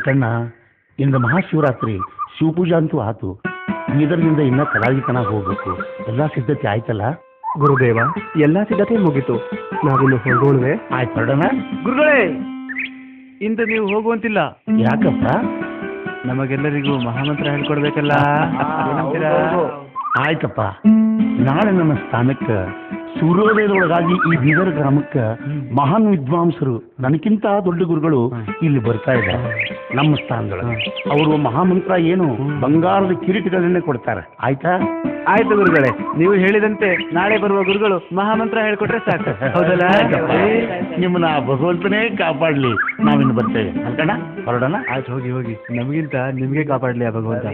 ಮಲ್ಕಣ್ಣ ಇಂದ ಮಹಾಶಿವರಾತ್ರಿ ಶಿವಪೂಜಾ ಅಂತೂ ಆತು ಬೀದರ್ನಿಂದ ಇನ್ನ ಕಲಾವಿತನ ಹೋಗ್ಬೇಕು ಎಲ್ಲಾ ಸಿದ್ಧತೆ ಆಯ್ತಲ್ಲ ಗುರುದೇವ ಎಲ್ಲಾ ಸಿದ್ಧತೆ ಮುಗೀತು ನಾವಿನ್ನು ಹೊರಗೋಳ್ವೆ ಆಯ್ತು ಹೊರಡೋಣ ಗುರುಗಳೇ ಇಂದು ನೀವು ಹೋಗುವಂತಿಲ್ಲ ಯಾಕಪ್ಪ ನಮಗೆಲ್ಲರಿಗೂ ಮಹಾಮಂತ್ರ ಹೇಳ್ಕೊಡ್ಬೇಕಲ್ಲ ಏನಂತೀರಾ ಆಯ್ತಪ್ಪ ನಾಳೆ ನನ್ನ ಸ್ಥಾನಕ್ಕೆ ಸೂರ್ಯೋದಯದೊಳಗಾಗಿ ಈ ಬೀದರ್ ಗ್ರಾಮಕ್ಕೆ ಮಹಾನ್ ವಿದ್ವಾಂಸರು ನನಗಿಂತ ದೊಡ್ಡ ಗುರುಗಳು ಇಲ್ಲಿ ಬರ್ತಾ ಇದ್ದಾರೆ ನಮ್ಮ ಸ್ಥಾನದೊಳಗೆ ಅವರು ಮಹಾಮಂತ್ರ ಏನು ಬಂಗಾರದ ಕಿರೀಟಗಳನ್ನೇ ಕೊಡ್ತಾರೆ ಆಯ್ತಾ ಆಯ್ತು ಗುರುಗಳೇ ನೀವು ಹೇಳಿದಂತೆ ನಾಳೆ ಬರುವ ಗುರುಗಳು ಮಹಾಮಂತ್ರ ಹೇಳ್ಕೊಟ್ರೆ ಸಾಕು ಹೌದಲ್ಲ ಆಯ್ತಪ್ಪ. ನಿಮ್ಮನ್ನ ಆ ಭಗವಂತನೇ ಕಾಪಾಡ್ಲಿ ನಾವಿನ್ನು ಬರ್ತೇವೆ ಅಲ್ಕಣ್ಣ ಹೊರಡೋಣ ಆಯ್ತು ಹೋಗಿ ಹೋಗಿ ನಮಗಿಂತ ನಿಮ್ಗೆ ಕಾಪಾಡ್ಲಿ ಆ ಭಗವಂತ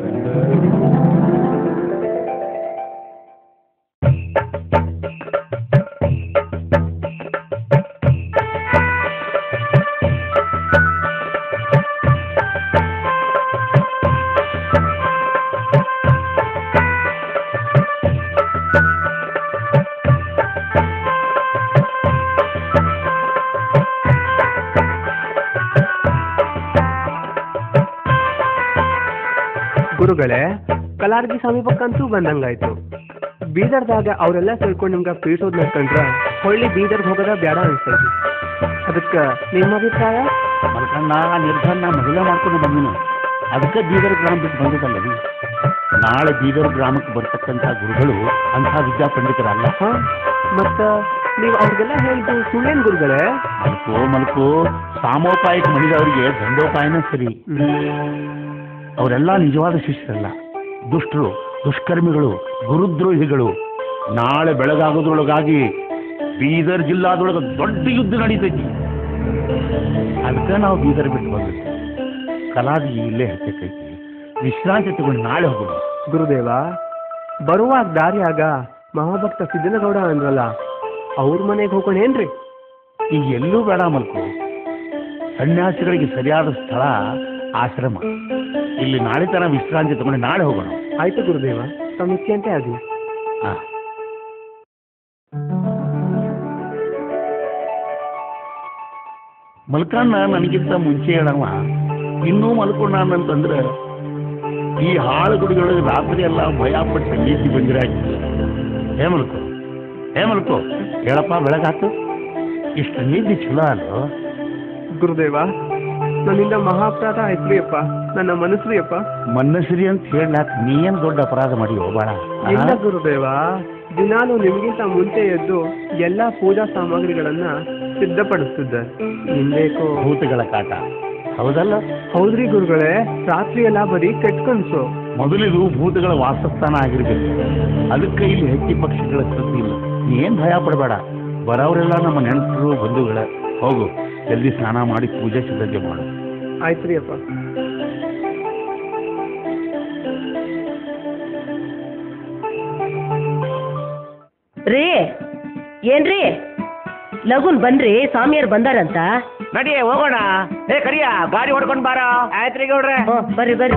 ಗುರುಗಳೇ ಕಲಾರ್ಗಿ ಸಮೀಪಕ್ಕಂತೂ ಬಂದಂಗಾಯ್ತು ಬೀದರ್ದಾಗ ಅವರೆಲ್ಲ ಸೇರ್ಕೊಂಡು ನಿಮ್ಗೆ ಪೀಸೋದ್ ನಡ್ಕೊಂಡ್ರ ಹೊಳ್ಳಿ ಬೀದರ್ಗೆ ಹೋಗೋದ ಬೇಡ ಅನ್ಸ್ತೈತಿ ಅದಕ್ಕೆ ನಿಮ್ಮ ಅಭಿಪ್ರಾಯ ಮಲ್ಕಣ್ಣ ಆ ನಿರ್ಧಾರ ಮೊದಲೇ ಮಾಡ್ಕೊಂಡು ಬಂದಿನ ಅದಕ್ಕೆ ಬೀದರ್ ಗ್ರಾಮ ಬಿಟ್ಟು ಬಂದಿದ್ದಲ್ಲವಿ ನಾಳೆ ಬೀದರ್ ಗ್ರಾಮಕ್ಕೆ ಬರ್ತಕ್ಕಂಥ ಗುರುಗಳು ಅಂಥ ವಿದ್ಯಾ ಪಂಡಿತರಲ್ಲ ಹಾ ಮತ್ತ ನೀವು ಅವ್ರಿಗೆಲ್ಲ ಹೇಳಿದ್ದು ಸುಳ್ಳೇನ್ ಗುರುಗಳೇ ಮಲ್ಕು ಮಲ್ಕು ಸಾಮೋಪಾಯಕ್ಕೆ ಮಣಿದವರಿಗೆ ದಂಡೋಪಾಯನೇ ಸರಿ ಅವರೆಲ್ಲ ನಿಜವಾದ ಶಿಷ್ಯರಲ್ಲ ದುಷ್ಟರು ದುಷ್ಕರ್ಮಿಗಳು ಗುರುದ್ರೋಹಿಗಳು ನಾಳೆ ಬೆಳಗಾಗೋದ್ರೊಳಗಾಗಿ ಬೀದರ್ ಜಿಲ್ಲಾದೊಳಗೆ ದೊಡ್ಡ ಯುದ್ಧ ನಡೀತೈತಿ ಅದಕ್ಕೆ ನಾವು ಬೀದರ್ ಬಿಟ್ಟು ಬಂದ್ವಿ ಕಲಾದಿ ಇಲ್ಲೇ ಹತ್ತೈತಿ ವಿಶ್ರಾಂತಿ ತಗೊಂಡು ನಾಳೆ ಹೋಗೋಣ ಗುರುದೇವ ಬರುವಾಗ ದಾರಿಯಾಗ ಮಹಾಭಕ್ತ ಸಿದ್ದನಗೌಡ ಅಂದ್ರಲ್ಲ ಅವ್ರ ಮನೆಗೆ ಹೋಗೋಣೇನ್ರಿ ಈಗ ಎಲ್ಲೂ ಬೇಡ ಮಲ್ಕು ಸನ್ಯಾಸಿಗಳಿಗೆ ಸರಿಯಾದ ಸ್ಥಳ ಆಶ್ರಮ ಇಲ್ಲಿ ನಾಳೆ ತನ ವಿಶ್ರಾಂತಿ ತಗೊಂಡು ನಾಳೆ ಹೋಗೋಣ ಆಯ್ತು ಗುರುದೇವ ಸಮಸ್ಯೆಂತೆ ಅದು ಹಾ ಮಲ್ಕಣ್ಣ ನನಗಿಂತ ಮುಂಚೆ ಹೇಳವ ಇನ್ನೂ ಮಲ್ಕೊಂಡ ಅಂತಂದ್ರೆ ಈ ಹಾಳು ಗುಡಿಗಳಿಗೆ ರಾತ್ರಿ ಎಲ್ಲ ಭಯ ಪಟ್ಟು ನೀತಿ ಬಂದಿರಾಗಿತ್ತು ಹೇ ಮಲ್ಕೋ ಹೇ ಮಲ್ಕೋ ಹೇಳಪ್ಪ ಬೆಳಗಾತು ಇಷ್ಟು ನೀತಿ ಚಲೋ ಅಲ್ಲೋ ಗುರುದೇವ ನನ್ನಿಂದ ಮಹಾಪರಾಧ ಆಯ್ತ್ರಿ ಅಪ್ಪ ನನ್ನ ಮನಸ್ರಿ ಅಪ್ಪ ಮನ್ನಸಿರಿ ಅಂತ ಹೇಳಲಾಕ ನೀ ಏನ್ ದೊಡ್ಡ ಅಪರಾಧ ಮಾಡಿಯೋ ಬಾಳ ಇಲ್ಲ ಗುರುದೇವ ದಿನಾಲು ನಿಮ್ಗಿಂತ ಮುಂಚೆ ಎದ್ದು ಎಲ್ಲಾ ಪೂಜಾ ಸಾಮಗ್ರಿಗಳನ್ನ ಸಿದ್ಧಪಡಿಸ್ತಿದ್ದೆ ನಿಮ್ಬೇಕು ಭೂತಗಳ ಕಾಟ ಹೌದಲ್ಲ ಹೌದ್ರಿ ಗುರುಗಳೇ ರಾತ್ರಿ ಎಲ್ಲ ಬರೀ ಕೆಟ್ಟ ಕನ್ಸು ಮೊದಲಿದು ಭೂತಗಳ ವಾಸಸ್ಥಾನ ಆಗಿರ್ಬೇಕು ಅದಕ್ಕೆ ಇಲ್ಲಿ ಹೆಚ್ಚಿ ಪಕ್ಷಿಗಳ ಸುದ್ದಿ ಇಲ್ಲ ನೀ ಏನ್ ಭಯ ಪಡಬೇಡ ಬರೋರೆಲ್ಲ ನಮ್ಮ ನೆಂಟರು ಬಂಧುಗಳ ಹೋಗು ಜಲ್ದಿ ಸ್ನಾನ ಮಾಡಿ ಪೂಜೆ ಸಿದ್ಧತೆ ಮಾಡು ಆಯ್ತ್ರಿ ಅಪ್ಪ ರೀ ಏನ್ರಿ ಲಗುನ್ ಬನ್ರಿ ಸ್ವಾಮಿಯರ್ ಬಂದಾರಂತ ನಡಿ ಹೋಗೋಣ ಏ ಕರಿಯ ಗಾಡಿ ಹೊಡ್ಕೊಂಡ್ ಬಾರ ಆಯ್ತ್ರಿ ಗೌಡ್ರೆ ಓ ಬರ್ರಿ ಬರ್ರಿ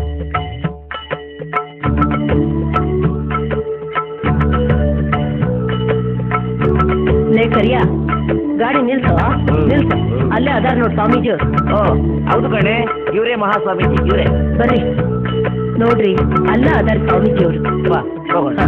ಲೇ ಕರಿಯ ಗಾಡಿ ನಿಲ್ಸು ನಿಲ್ಸು ಅಲ್ಲೇ ಅದಾರ ನೋಡ್ ಸ್ವಾಮೀಜಿ ಓ ಹೌದು ಕಣೆ ಇವರೇ ಮಹಾಸ್ವಾಮೀಜಿ ಇವರೇ ಬರ್ರಿ ನೋಡ್ರಿ ಅಲ್ಲ ಅದಾರ ಸ್ವಾಮೀಜಿ ಅವ್ರು ಬಾ ಹೋಗೋಣ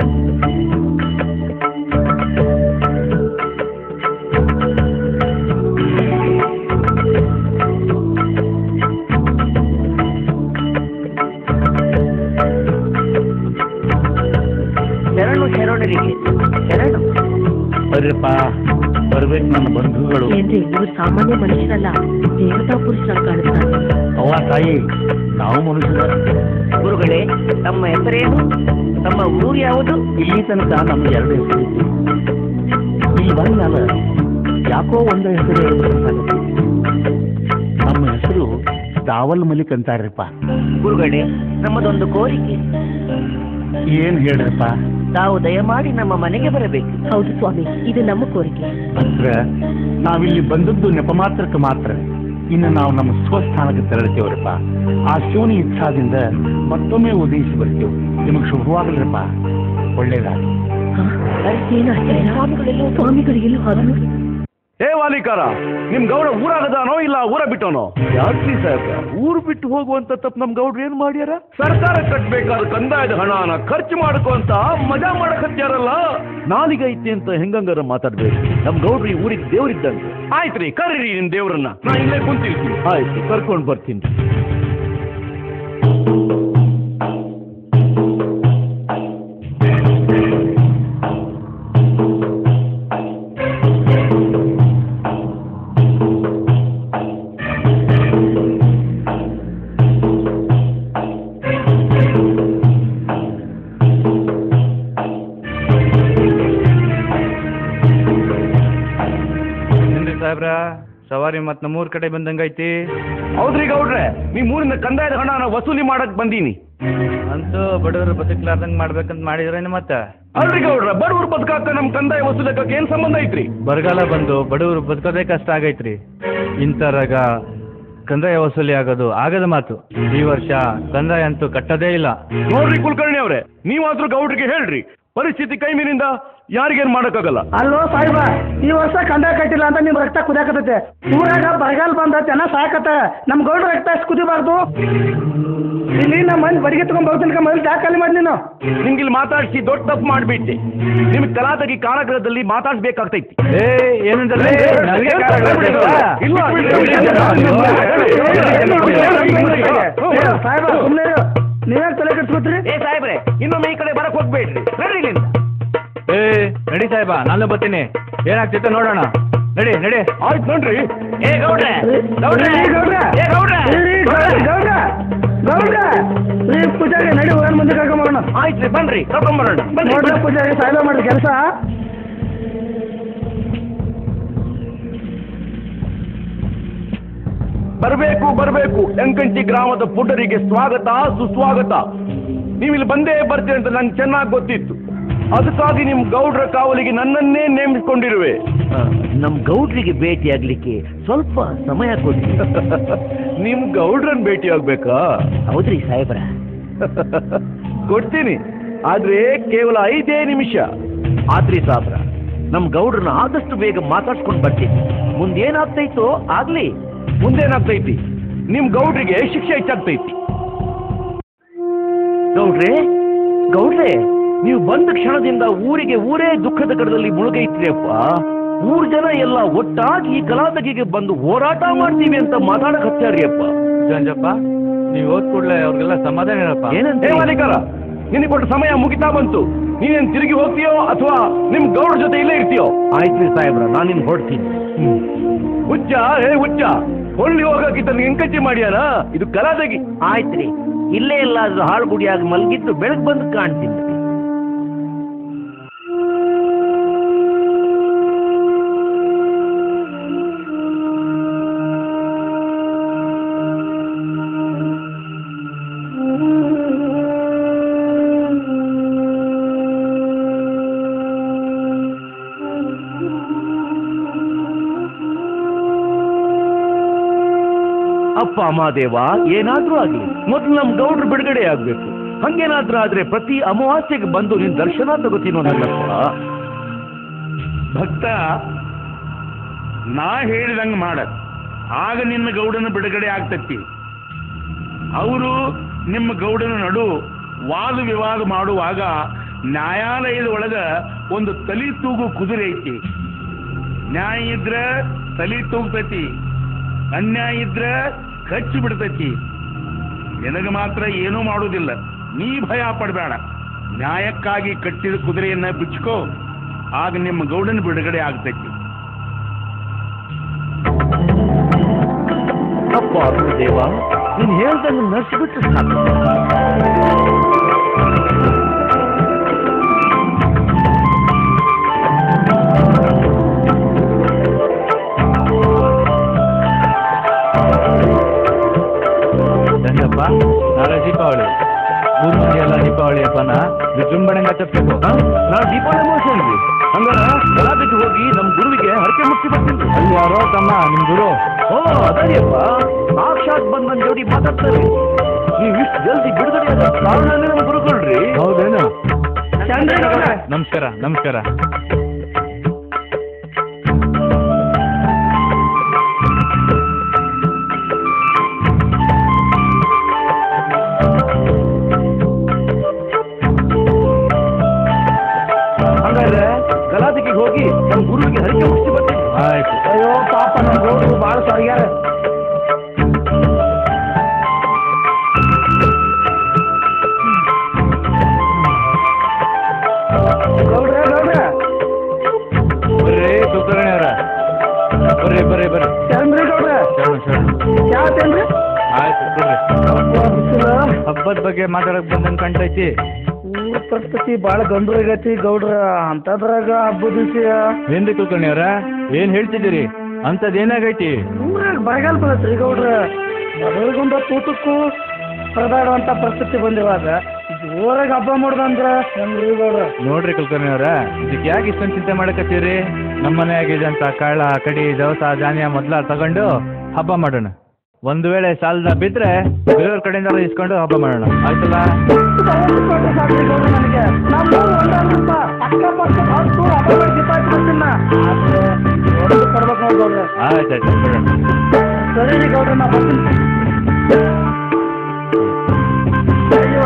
ಶರಣು ಶರಣರಿಗೆ ಶರಣು ಬರ್ರಿಪ್ಪ ಬರ್ಬೇಕು ನನ್ನ ಬಂಧುಗಳು ಏನ್ರಿ ಇವ್ರು ಸಾಮಾನ್ಯ ಮನುಷ್ಯರಲ್ಲ ದೇವತಾ ಪುರುಷರಾಗಿ ಕಾಣಿಸ್ತಾರೆ ಅವ್ವ ತಾಯಿ ನಾವು ಮನುಷ್ಯರ ಗುರುಗಳೇ ತಮ್ಮ ಹೆಸರೇನು ತಮ್ಮ ಊರು ಯಾವುದು ಇಲ್ಲಿ ತನಕ ನಮ್ಗೆ ಎರಡು ಹೆಸರು ಇತ್ತು. ಇಲ್ಲಿ ಬಂದ್ಮೇಲೆ ಯಾಕೋ ಒಂದು ಹೆಸರು ಹೇಳ್ಬೇಕಂತಾಗತ್ತೆ. ನಮ್ಮ ಹೆಸರು ದಾವಲ್ ಮಲಿಕ್ ಅಂತಾರ್ರಿಪ್ಪ ಗುರುಗಳೇ ನಮ್ಮದೊಂದು ಕೋರಿಕೆ ಏನ್ ಹೇಳ್ರಪ್ಪ ತಾವು ದಯಮಾಡಿ ನಮ್ಮ ಮನೆಗೆ ಬರಬೇಕು ಹೌದು ಸ್ವಾಮಿ ಇದು ನಮ್ಮ ಕೋರಿಕೆ ಅಂದ್ರೆ ನಾವಿಲ್ಲಿ ಬಂದದ್ದು ನೆಪ ಮಾತ್ರಕ್ಕೆ ಮಾತ್ರ ಇನ್ನು ನಾವು ನಮ್ಮ ಸ್ವಸ್ಥಾನಕ್ಕೆ ತೆರಳ್ತೇವ್ರಪ್ಪ ಆ ಶಿವನ ಇಚ್ಛಾದಿಂದ ಮತ್ತೊಮ್ಮೆ ಉದಯಿಸಿ ಬರ್ತೇವೆ ನಿಮಗೆ ಶುಭವಾಗಲ್ರಪ್ಪ ಒಳ್ಳೇದಾಗಲಿ ಏನು ಸ್ವಾಮಿಗಳೆಲ್ಲ ಸ್ವಾಮಿಗಳಿಗೆಲ್ಲೂ ಹಾಗೆ ಏ ವಾಲಿಕಾರ ನಿಮ್ ಗೌಡ ಊರಾಗದಾನೋ ಇಲ್ಲ ಊರ ಬಿಟ್ಟೋನೋ ಯಾಕ್ರಿ ಸಾಹೇಬ್ರ ಊರು ಬಿಟ್ಟು ಹೋಗುವಂತ ತಪ್ಪು ನಮ್ ಗೌಡ್ರು ಏನ್ ಮಾಡ್ಯಾರ ಸರ್ಕಾರ ಕಟ್ಬೇಕಾದ ಕಂದಾಯದ ಹಣನ ಖರ್ಚು ಮಾಡ್ಕೊಂತ ಮಜಾ ಮಾಡಕತ್ಯಾರಲ್ಲ ನಾಲಿಗೈತಿ ಅಂತ ಹೆಂಗಂಗಾರ ಮಾತಾಡ್ಬೇಕು ನಮ್ ಗೌಡ್ರು ಈ ಊರಿಗೆ ದೇವ್ರಿದ್ದಂಗೆ ಆಯ್ತ್ರಿ ಕರೀರಿ ನಿಮ್ ದೇವ್ರನ್ನ ನಾ ಇಲ್ಲೇ ಕುಂತಿರ್ತೀನಿ ಆಯ್ತು ಕರ್ಕೊಂಡ್ ಬರ್ತೀನಿ ಏನ್ರಿ ಸಾಹೇಬ್ರ ಸವಾರಿ ಮತ್ ನಮ್ಮೂರ್ ಕಡೆ ಬಂದಂಗೈತಿ ಹೌದ್ರಿ ಗೌಡ್ರೆ ನಿಮ್ ಊರಿನ ಕಂದಾಯದ ಹಣನ ವಸೂಲಿ ಮಾಡಕ್ ಬಂದೀನಿ ಅಂತೂ ಬಡವರು ಬದುಕ್ಲಾರ್ದಂಗ್ ಮಾಡ್ಬೇಕಂತ ಮಾಡಿದ್ರೇನು ಮತ್ತ ಅಲ್ರಿ ಗೌಡ್ರ ಬಡವ್ರ ಬದುಕಾಕ ನಮ್ ಕಂದಾಯ ವಸೂಲಕ್ಕೆ ಏನ್ ಸಂಬಂಧ ಐತ್ರಿ ಬರಗಾಲ ಬಂದು ಬಡವರು ಬದುಕೋದೇ ಕಷ್ಟ ಆಗೈತ್ರಿ ಇಂಥರಾಗ ಕಂದಾಯ ವಸೂಲಿ ಆಗೋದು ಆಗದ ಮಾತು ಈ ವರ್ಷ ಕಂದಾಯ ಅಂತೂ ಕಟ್ಟೋದೇ ಇಲ್ಲ ನೋಡ್ರಿ ಕುಲಕರ್ಣಿ ಅವ್ರೆ ನೀವಾದ್ರೂ ಗೌಡ್ರಿಗೆ ಹೇಳ್ರಿ ಪರಿಸ್ಥಿತಿ ಕೈ ಮೀನಿಂದ ಯಾರಿಗೇನ್ ಮಾಡಕ್ಕಾಗಲ್ಲ ಅಲ್ಲೋ ಸಾಹೇಬ ಈ ವರ್ಷ ಕಂದ ಕಟ್ಟಿಲ್ಲ ಅಂತ ನಿಮ್ ರಕ್ತ ಕುದಿಯಾಕತೈತೆ ಊರಾಗ ಬರಗಾಲ ಬಂದ ಜನ ಸಾಕತ್ತ ನಮ್ ಗೌಡ್ರ ರಕ್ತ ಎಷ್ಟು ಕುದಿಬಾರ್ದು ಇಲ್ಲಿ ನಮ್ಮ ಮನೆ ಬಡಿಗೆ ತಗೊಂಡ್ ಬರ್ತೀನಿ ಮೊದಲು ಜಾಗ ಖಾಲಿ ಮಾಡಿ ನೀನು ನಿಮ್ಗೆ ಇಲ್ಲಿ ಮಾತಾಡ್ಸಿ ದೊಡ್ಡ ತಪ್ಪು ಮಾಡ್ಬಿಟ್ಟೆ ನಿಮ್ ಕಲಾತಗಿ ಕಾರಾಗೃಹದಲ್ಲಿ ಮಾತಾಡ್ಸ್ಬೇಕಾಗ್ತೈತಿ ಏ ಏನಂದ್ರೆ ನನಗೆ ಕಾರಣ ಗೊತ್ತಾಯ್ತಾ? ಇಲ್ಲ, ಏ, ಸಾಹೇಬ ಸುಮ್ಮನೆ ನೀವೇ ತಲೆ ಕೆಡ್ಸ್ಕೊತ್ರಿ ಏ ಸಾಹೇಬ್ರೆ ಇನ್ನೊಮ್ಮೆ ಈ ಕಡೆ ಬರಕ್ ಹೋಗ್ಬೇಡ್ರಿ ನಡ್ರಿ ಇಲ್ಲಿಂದ. ಏ ನಡಿ ಸಾಹೇಬ ನಾನು ಬರ್ತೀನಿ ಏನಾಗ್ತೈತೆ ನೋಡೋಣ ನಡಿ ನಡಿ ಆಯ್ತು ನೋಡ್ರಿ ಏ ಗೌಡ್ರೆ ಗೌಡ್ರ ಏ ಗೌಡ್ರೆ ಗೌಡ್ರ ಗೌಡ್ರ ಈ ಪೂಜಾರಿ ನಡಿ ಹೋಗೋಣ ಮುಂದೆ ಕರ್ಕೊಂಬರೋಣ ಆಯ್ತ್ರಿ ಬನ್ರಿ ಕರ್ಕೊಂಬರೋಣ ಬನ್ರಿ ನೋಡ್ರ ಪೂಜಾರಿ ಸಾಹೇಬ ಮಾಡ್ರಿ ಕೆಲಸ ಬರಬೇಕು ಬರಬೇಕು ಎಂಕಂಚಿ ಗ್ರಾಮದ ಪುಟರಿಗೆ ಸ್ವಾಗತ ಸುಸ್ವಾಗತ ನೀವಿಲ್ಲಿ ಬಂದೇ ಬರ್ತೀರಿ ಅಂತ ನಂಗೆ ಚೆನ್ನಾಗಿ ಗೊತ್ತಿತ್ತು ಅದಕ್ಕಾಗಿ ನಿಮ್ ಗೌಡ್ರ ಕಾವಲಿಗೆ ನನ್ನನ್ನೇ ನೇಮಿಸಿಕೊಂಡಿರುವೆ ನಮ್ ಗೌಡ್ರಿಗೆ ಭೇಟಿ ಆಗ್ಲಿಕ್ಕೆ ಸ್ವಲ್ಪ ಸಮಯ ಕೊಡಿ ನಿಮ್ ಗೌಡ್ರನ್ ಭೇಟಿ ಆಗ್ಬೇಕಾ ಹೌದ್ರಿ ಸಾಹೇಬ್ರ ಕೊಡ್ತೀನಿ ಆದ್ರೆ ಕೇವಲ ಐದೇ ನಿಮಿಷ ಆದ್ರಿ ಸಾಬ್ರ ನಮ್ ಗೌಡ್ರನ್ನ ಆದಷ್ಟು ಬೇಗ ಮಾತಾಡ್ಸ್ಕೊಂಡ್ ಬರ್ತೀನಿ ಮುಂದೇನಾಗ್ತೈತೋ ಆಗ್ಲಿ ಮುಂದೇನಾಗ್ತೈತಿ ನಿಮ್ ಗೌಡ್ರಿಗೆ ಶಿಕ್ಷೆ ಹೆಚ್ಚಾಗ್ತೈತಿ ಗೌಡ್ರೆ ಗೌಡ್ರೆ ನೀವು ಬಂದ ಕ್ಷಣದಿಂದ ಊರಿಗೆ ಊರೇ ದುಃಖದ ಕಡದಲ್ಲಿ ಮುಳುಗೈತ್ರಿಯಪ್ಪ ಊರ್ ಜನ ಎಲ್ಲ ಒಟ್ಟಾಗಿ ಈ ಕಲಾತಗಿಗೆ ಬಂದು ಹೋರಾಟ ಮಾಡ್ತೀವಿ ಅಂತ ಮಾತಾಡಕ್ ಹಚ್ಚಾರಿಯಪ್ಪ ಜಂಜಪ್ಪ ನೀವು ಹೋದ್ ಕೂಡ್ಲೆ ಅವ್ರಿಗೆಲ್ಲ ಸಮಾಧಾನ ಹೇಳಪ್ಪ ಏನಂತ ಏ ಮಾಲೀಕರ ನಿನಗೆ ಕೊಟ್ಟ ಸಮಯ ಮುಗಿತಾ ಬಂತು ನೀನೇನ್ ತಿರುಗಿ ಹೋಗ್ತೀಯೋ ಅಥವಾ ನಿಮ್ ಗೌಡ್ರ ಜೊತೆ ಇಲ್ಲೇ ಇರ್ತೀಯೋ ಆಯ್ತ್ರಿ ಸಾಹೇಬ್ರ ನಾನು ನಿನ್ ಹೊಡ್ತೀನಿ ಹುಚ್ಚ ಏ ಹುಚ್ಚ ಹೊಳ್ಳಿ ಹೋಗಕ್ಕಿಂತ ಎಂಕಚ್ಚಿ ಮಾಡ್ಯಾನ ಇದು ಕಲಾದಗಿ ಆಯ್ತ್ರಿ ಇಲ್ಲೇ ಎಲ್ಲಾದ್ರೂ ಹಾಳು ಗುಡಿಯಾಗಿ ಮಲಗಿದ್ದು ಬೆಳಗ್ ಬಂದು ಕಾಣ್ತೀನಿ ಅಪ್ಪ ಅಮಾದೇವ ಏನಾದ್ರೂ ಆಗ್ಲಿ ಮೊದ್ಲು ನಮ್ ಗೌಡ್ರು ಬಿಡುಗಡೆ ಆಗ್ಬೇಕು ಹಂಗೇನಾದ್ರೂ ಆದ್ರೆ ಪ್ರತಿ ಅಮಾವಾಸ್ಯೆಗೆ ಬಂದು ನಿನ್ ದರ್ಶನ ತಗೋತೀನೋ ನನ್ನಪ್ಪ ಭಕ್ತ ನಾ ಹೇಳಿದಂಗ ಮಾಡ ಆಗ ನಿನ್ನ ಗೌಡನ ಬಿಡುಗಡೆ ಆಗ್ತತಿ ಅವರು ನಿಮ್ಮ ಗೌಡನ ನಡು ವಾದ ವಿವಾದ ಮಾಡುವಾಗ ನ್ಯಾಯಾಲಯದ ಒಳಗ ಒಂದು ತಲಿ ತೂಗು ಕುದುರೆ ಐತಿ ನ್ಯಾಯ ಇದ್ರ ತಲಿ ತೂಗ್ತತಿ ಅನ್ಯಾಯ ಇದ್ರ ಕಚ್ಚಿ ಬಿಡ್ತತಿ ನಿನಗ ಮಾತ್ರ ಏನೂ ಮಾಡುವುದಿಲ್ಲ ನೀ ಭಯ ಪಡಬೇಡ ನ್ಯಾಯಕ್ಕಾಗಿ ಕಟ್ಟಿದ ಕುದುರೆಯನ್ನ ಬಿಚ್ಕೋ ಆಗ ನಿಮ್ಮ ಗೌಡನ ಬಿಡುಗಡೆ ಆಗ್ತೈತಿ ಅಪ್ಪ ದೇವ ನೀನ್ ಹೇಳ್ದಂಗ ನಡ್ಸ್ಬಿಟ್ರೆ ಸಾಕು ಜಂಜಪ್ಪ ನಾಳೆ ದೀಪಾವಳಿ ಊರ್ ಮಂದಿ ಎಲ್ಲ ದೀಪಾವಳಿ ಹಬ್ಬನ ವಿಜೃಂಭಣೆಗೆ ಆಚರಿಸ್ಬೇಕು ನಾ ದೀಪಾವಳಿ ಮುಗಿಸೇನ್ರಿ ಹಂಗಾರ ಗಲಾಟೆಗೆ ಹೋಗಿ ನಮ್ ಗುರುವಿಗೆ ಹರಕೆ ಮುಟ್ಟಿ ಬರ್ತೀನಿ ಅಲ್ಲಿ ಯಾರೋ ತಮ್ಮ ನಿಮ್ ಗುರು ಓ ಅದರಿಯಪ್ಪ ಸಾಕ್ಷಾತ್ ಬಂದ್ ನನ್ ಜೋಡಿ ಮಾತಾಡ್ತಾರೆ ನೀವು ಇಷ್ಟು ಜಲ್ದಿ ಬಿಡುಗಡೆ ಆಗೋ ಕಾರಣನೇ ನಮ್ ಗುರುಗಳ್ರಿ ಹೌದೇನು ಚಂದ್ರಗೌಡ ನಮಸ್ಕಾರ ನಮಸ್ಕಾರ ಮಾಡಿ ಹೋಗಿ ನಮ್ಮ ಗುರುವಿಗೆ ಹರಿಕೆ ಮುಗಿಸಿ ಬರ್ತೀನಿ ಆಯ್ತು ಅಯ್ಯೋ ಪಾಪ ನಮ್ಮ ಗೌಡ್ರು ಭಾಳ ಸರಿಯಾರ ಗೌಡ್ರೆ ಗೌಡ್ರೆ ಬರ್ರಿ ಕುಲಕರ್ಣಿ ಅವರ ಬರ್ರಿ ಬರ್ರಿ ಬರ್ರಿ ಚಂದ್ರಿ ಗೌಡ್ರೆ ಶರಣ ಶರಣ ಯಾವ ಚಂದ್ರಿ ಆಯ್ತು ಬರ್ರಿ ಅಪ್ಪ ಬಿಸಿಲ ಹಬ್ಬದ ಬಗ್ಗೆ ಮಾತಾಡಕ್ ಬಂದಂಗೆ ಕಾಣ್ತೈತಿ ಊರ ಪರಿಸ್ಥಿತಿ ಭಾಳ ಗಂಭೀರ ಆಗೈತಿ ಗೌಡ್ರ ಅಂತದ್ರಾಗ ಹಬ್ಬದ ವಿಷಯ ಏನ್ರಿ ಕುಲಕರ್ಣಿ ಅವರ ಏನ್ ಹೇಳ್ತಿದ್ದೀರಿ ಅಂಥದ್ದು ಏನಾಗೈತಿ ಊರಾಗ ಬರಗಾಲ ಬರತ್ರಿ ಗೌಡ್ರ ಬಡವರಿಗೊಂದು ತೂಟಕ್ಕೂ ಪರದಾಡುವಂತ ಪರಿಸ್ಥಿತಿ ಬಂದಿವಾಗ ಜೋರಾಗಿ ಹಬ್ಬ ಮಾಡೋದಂದ್ರ ಹೆಂಗ್ರಿ ಗೌಡ್ರ ನೋಡ್ರಿ ಕುಲಕರ್ಣಿ ಅವರ ಇದಕ್ಕೆ ಯಾಕೆ ಇಷ್ಟೊಂದು ಚಿಂತೆ ಮಾಡಕತ್ತೀರಿ ನಮ್ಮ ಮನೆಯಾಗಿದೆ ಅಂತ ಕಾಳ ಕಡಿ ದವಸ ಧಾನ್ಯ ಮೊದ್ಲ ತಗೊಂಡು ಹಬ್ಬ ಮಾಡೋಣ ಒಂದು ವೇಳೆ ಸಾಲದ ಬಿದ್ರೆ ಬೇರೆಯವ್ರ ಕಡೆಯಿಂದ ಇಸ್ಕೊಂಡು ಹಬ್ಬ ಮಾಡೋಣ ಆಯ್ತಲ್ಲ ತಗೊಂಡು ಕೊಟ್ರೆ ಸಾಕ್ರಿ ಗೌಡ್ರ ನನಗೆ ನಮ್ಮ ಒಂದಲ್ಪ ಅಕ್ಕಪಕ್ಕ ಹತ್ತು ಹಬ್ಬ ಮಾಡಿ ದೀಪ ಹಚ್ಕೊಡ್ತೀನಿ ನಾ. ಆದ್ರೆ ಒಂದು ಕೊಡ್ಬೇಕು ನೋಡಿ ಗೌಡ್ರ ಆಯ್ತಾಯ್ತು ಬಿಡೋಣ ಸರಿ ರೀ ಗೌಡ್ರ ನಾ ಬರ್ತೀನಿ ಅಯ್ಯೋ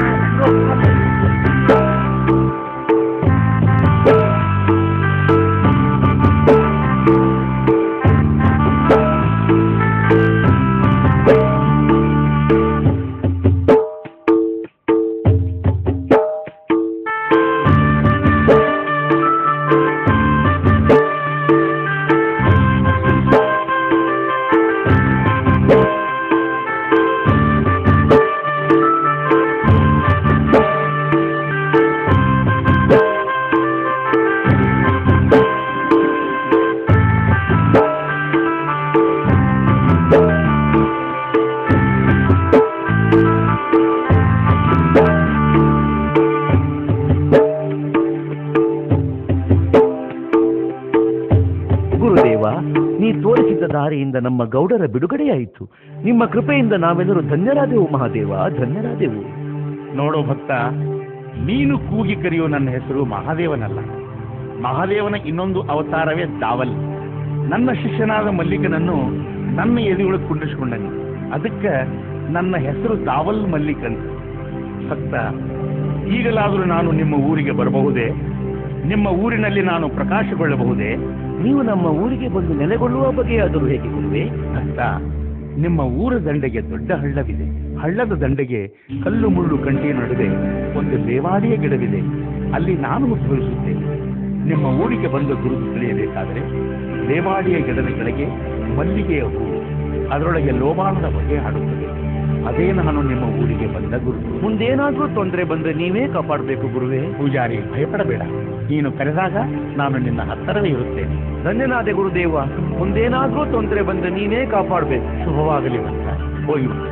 ಗುರುದೇವ ನೀ ತೋರಿಸಿದ ದಾರಿಯಿಂದ ನಮ್ಮ ಗೌಡರ ಬಿಡುಗಡೆಯಾಯಿತು ನಿಮ್ಮ ಕೃಪೆಯಿಂದ ನಾವೆಲ್ಲರೂ ಧನ್ಯರಾದೆವು ಮಹಾದೇವ ಧನ್ಯರಾದೆವು ನೋಡೋ ಭಕ್ತ ನೀನು ಕೂಗಿ ಕರೆಯೋ ನನ್ನ ಹೆಸರು ಮಹಾದೇವನಲ್ಲ ಮಹಾದೇವನ ಇನ್ನೊಂದು ಅವತಾರವೇ ದಾವಲ್ ನನ್ನ ಶಿಷ್ಯನಾದ ಮಲ್ಲಿಕನನ್ನು ನನ್ನ ಎದೆಯೊಳಗೆ ಕುಂಡಿಸ್ಕೊಂಡನು ಅದಕ್ಕೆ ನನ್ನ ಹೆಸರು ದಾವಲ್ ಮಲ್ಲಿಕ್ ಅಂತ ಭಕ್ತ ಈಗಲಾದರೂ ನಾನು ನಿಮ್ಮ ಊರಿಗೆ ಬರಬಹುದೇ ನಿಮ್ಮ ಊರಿನಲ್ಲಿ ನಾನು ಪ್ರಕಾಶಗೊಳ್ಳಬಹುದೇ ನೀವು ನಮ್ಮ ಊರಿಗೆ ಬಂದು ನೆಲೆಗೊಳ್ಳುವ ಬಗೆಯಾದರೂ ಹೇಗೆ ಗುರುವೇ ಭಕ್ತ ನಿಮ್ಮ ಊರ ದಂಡೆಗೆ ದೊಡ್ಡ ಹಳ್ಳವಿದೆ ಹಳ್ಳದ ದಂಡೆಗೆ ಕಲ್ಲು ಮುಳ್ಳು ಕಂಟಿಯ ನಡುವೆ ಒಂದು ದೇವಾಲಯ ಗಿಡವಿದೆ ಅಲ್ಲಿ ನಾನು ಉದ್ಭವಿಸುತ್ತೇನೆ ನಿಮ್ಮ ಊರಿಗೆ ಬಂದ ಗುರುತು ತಿಳಿಯಬೇಕಾದರೆ ದೇವಾಲಯ ಗಿಡದ ಕೆಳಗೆ ಮಲ್ಲಿಗೆಯ ಹೂವು ಅದರೊಳಗೆ ಲೋಬಾನದ ಹೊಗೆ ಹಾಡುತ್ತದೆ ಅದೇ ನಾನು ನಿಮ್ಮ ಊರಿಗೆ ಬಂದ ಗುರುತು ಮುಂದೇನಾದ್ರೂ ತೊಂದರೆ ಬಂದ್ರೆ ನೀವೇ ಕಾಪಾಡಬೇಕು ಗುರುವೇ ಪೂಜಾರಿ ಭಯಪಡಬೇಡ ನೀನು ಕರೆದಾಗ ನಾನು ನಿನ್ನ ಹತ್ತಿರವೇ ಇರುತ್ತೇನೆ ಧನ್ಯನಾದೆ ಗುರುದೇವ ಮುಂದೇನಾದ್ರೂ ತೊಂದರೆ ಬಂದ್ರೆ ನೀವೇ ಕಾಪಾಡಬೇಕು ಶುಭವಾಗಲಿ ಭಕ್ತ ಹೋಗಿ ಬಾ.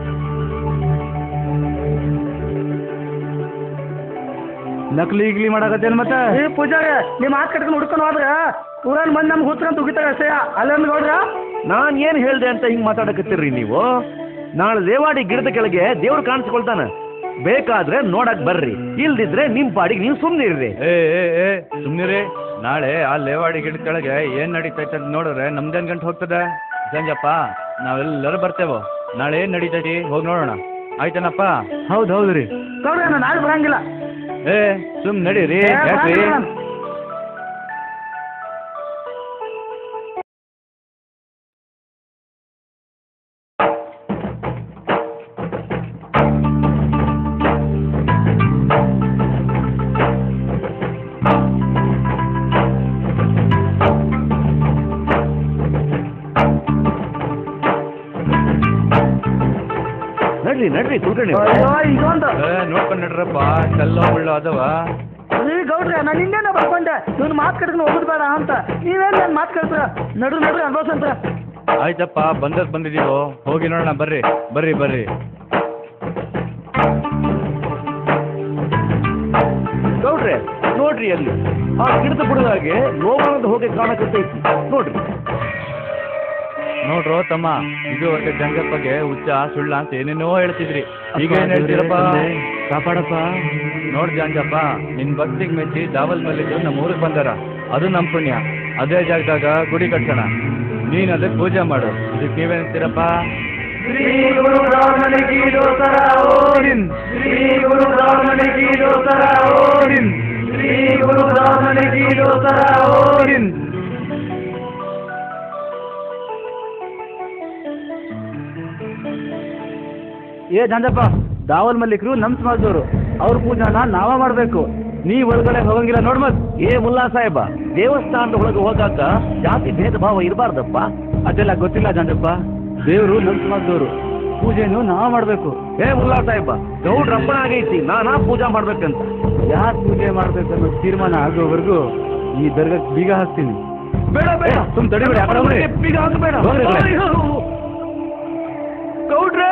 ನಕಲಿ ಗಿಲಿ ಮಾಡಕತ್ತೇನು ಮತ್ತೆ ಏ ಪೂಜಾರಿ ನಿಮ್ಮ ಮಾತು ಕಟ್ಕೊಂಡು ಹುಡ್ಕೊಂಡು ಹೋದ್ರ ಊರಲ್ಲಿ ಮಂದಿ ನಮ್ಗೆ ಹುಚ್ಕೊಂತ ಉಗಿತಾರ ಅಷ್ಟೇ ಅಲ್ಲಂದ್ ಗೌಡ್ರ ನಾನ್ ಏನ್ ಹೇಳ್ದೆ ಅಂತ ಹಿಂಗ್ ಮಾತಾಡಕತ್ತೀರಿ ನೀವು ನಾಳೆ ದೇವಾಡಿ ಗಿಡದ ಕೆಳಗೆ ದೇವ್ರು ಕಾಣಿಸ್ಕೊಳ್ತಾನ ಬೇಕಾದ್ರೆ ನೋಡಕ್ ಬರ್ರಿ ಇಲ್ದಿದ್ರೆ ನಿಮ್ ಪಾಡಿಗೆ ನೀವು ಸುಮ್ನೆ ಇರ್ರಿ ಏ ಏ ಏ ಸುಮ್ನಿರಿ ನಾಳೆ ಆ ಲೇವಾಡಿ ಗಿಡದ ಕೆಳಗೆ ಏನ್ ನಡೀತೈತೆ ಅಂತ ನೋಡಿದ್ರೆ ನಮ್ದೇನ್ ಗಂಟು ಹೋಗ್ತದೆ ಸಂಜಪ್ಪ ನಾವೆಲ್ಲರೂ ಬರ್ತೇವೋ ನಾಳೆ ಏನ್ ನಡೀತೈತಿ ಹೋಗಿ ನೋಡೋಣ ಆಯ್ತೇನಪ್ಪ ಹೌದು ಹೌದು ರೀ ಗೌಡ್ರ ನಾನು ನಾಳೆ ಬರಂಗಿಲ್ಲ ಏ ಸುಮ್ ನಡೀರಿ ಏ, ಯಾಕ್ರಿ ಬರಂಗಿಲ್ಲ ನಾನು. ನಡ್ರಿ ನಡ್ರಿ ಕುಲ್ಕರ್ಣಿ ಅಯ್ಯೋ ಇದೊಂದು ಏ, ನೋಡ್ಕೊಂಡ್ ನಡ್ರಪ್ಪ ಕಲ್ಲೋ ಮುಳ್ಳು ಅದಾವ ರೀ ಗೌಡ್ರೆ ನಾನು ಇನ್ನೇನ ಬರ್ಕೊಂಡೆ ಇವ್ನ ಮಾತು ಕಟ್ಕೊಂಡು ಹೋಗುದು ಬೇಡ ಅಂತ ನೀವೇನ್ ನನ್ನ ಮಾತು ಕಳ್ಸ್ರ ನಡು ನಡು ಅನ್ಭವಿಸಂತ ಆಯ್ತಪ್ಪ ಬಂದದ್ ಬಂದಿದೀವೋ ಹೋಗಿ ನೋಡೋಣ ಬರ್ರಿ ಬರ್ರಿ ಬರ್ರಿ ಗೌಡ್ರೆ ನೋಡ್ರಿ ಅಲ್ಲಿ ಆ ಗಿಡದ ಬುಡದಾಗೆ ಲೋಬಾನದ ಹೋಗಿ ಕಾಣಕತ್ತೈತಿ ನೋಡ್ರಿ ನೋಡ್ರೋ ತಮ್ಮ ಇದುವರೆಗೆ ಜಂಗದ ಬಗ್ಗೆ ಹುಚ್ಚ ಸುಳ್ಳ ಅಂತ ಏನೇನೋ ಹೇಳ್ತಿದ್ರಿ ಈಗ ಏನ್ ಹೇಳ್ತೀರಪ್ಪ ಕಾಪಾಡಪ್ಪ ನೋಡ್ ಜಾಂಜಪ್ಪ ನಿನ್ ಭಕ್ತಿಗೆ ಮೆಚ್ಚಿ ದಾವಲ್ ಮಲ್ಲಿದ್ದು ನಮ್ಮ ಊರಿಗೆ ಬಂದಾರ ಅದು ನಮ್ ಪುಣ್ಯ ಅದೇ ಜಾಗದಾಗ ಗುಡಿ ಕಟ್ಸೋಣ ನೀನ್ ಅದಕ್ಕೆ ಪೂಜೆ ಮಾಡು ಇದಕ್ಕೆ ನೀವೇನಂತೀರಪ್ಪ ಶ್ರೀ ಗುರು ರಾಮನಿಗೆ ದೋಸರ ಓರಿನ್ ಶ್ರೀ ಗುರು ರಾಮನಿಗೆ ದೋಸರ ಓರಿನ್ ಶ್ರೀ ಗುರು ರಾಮನಿಗೆ ದೋಸರ ಓರಿನ್ ಏ ಜಾಂಜಪ್ಪ ದಾವಲ್ ಮಲ್ಲಿಕರು ನಮ್ಮ ಸಮಾಜದವರು ಅವ್ರ ಪೂಜಾನ ನಾವ ಮಾಡಬೇಕು ನೀ ಒಳಗಡೆ ಹೋಗಂಗಿಲ್ಲ ನೋಡ್ ಮತ್ ಏ ಮುಲ್ಲಾ ಸಾಹೇಬ ದೇವಸ್ಥಾನದ ಒಳಗೆ ಹೋಗಾಕ ಜಾತಿ ಭೇದ ಭಾವ ಇರಬಾರ್ದಪ್ಪ ಅದೆಲ್ಲ ಗೊತ್ತಿಲ್ಲ ಜಾಂಜಪ್ಪ ದೇವರು ನಮ್ಮ ಸಮಾಜದವರು ಪೂಜೆಯನ್ನು ನಾವ ಮಾಡಬೇಕು ಏ ಮುಲ್ಲಾ ಸಾಹೇಬ ಗೌಡ್ರ ಅಪ್ಪಣ ಆಗೈತಿ ನಾನಾ ಪೂಜಾ ಮಾಡ್ಬೇಕಂತ ಯಾರು ಪೂಜೆ ಮಾಡ್ಬೇಕು ಅನ್ನೋ ತೀರ್ಮಾನ ಆಗೋವರೆಗೂ ಈ ದರ್ಗಕ್ಕೆ ಬೀಗ ಹಾಕ್ತೀನಿ ಬೇಡ ಬೇಡ ಏ, ಸುಮ್ ತಡಿಬೇಡಿ, ಆ ಕಡೆ ಹೋಗ್ರಿ. ಬೀಗ ಹಾಕಬೇಡ ಹೋಗ್ರಿ, ಹೋಗ್ರಿ. ಅಯ್ಯೋ. ಗೌಡ್ರೇ